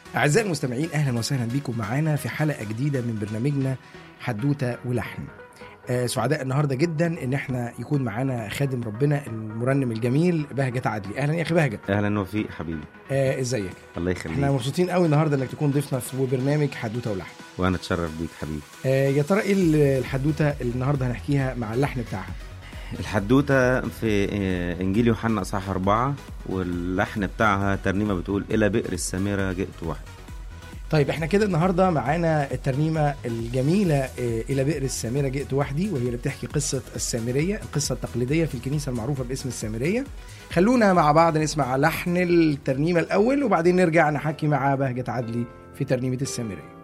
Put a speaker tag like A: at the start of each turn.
A: أعزائي المستمعين أهلا وسهلا بكم معانا في حلقة جديدة من برنامجنا حدوتة ولحن آه، سعداء النهارده جدا ان احنا يكون معانا خادم ربنا المرنم الجميل بهجة عدلي اهلا يا اخي بهجة
B: اهلا وفيق حبيبي
A: آه ازيك
B: الله
A: احنا
B: يخليك
A: مبسوطين قوي النهارده انك تكون ضيفنا في برنامج حدوتة ولحن
B: وانا اتشرف بيك حبيبي
A: آه يا ترى ايه الحدوتة اللي النهارده هنحكيها مع اللحن بتاعها
B: الحدوته في آه، انجيل يوحنا اصحاح أربعة واللحن بتاعها ترنيمه بتقول الى بئر السامره جئت وحدي
A: طيب احنا كده النهارده معانا الترنيمه الجميله آه، الى بئر السامره جئت وحدي وهي اللي بتحكي قصه السامريه القصه التقليديه في الكنيسه المعروفه باسم السامريه خلونا مع بعض نسمع لحن الترنيمه الاول وبعدين نرجع نحكي مع بهجه عدلي في ترنيمه السامريه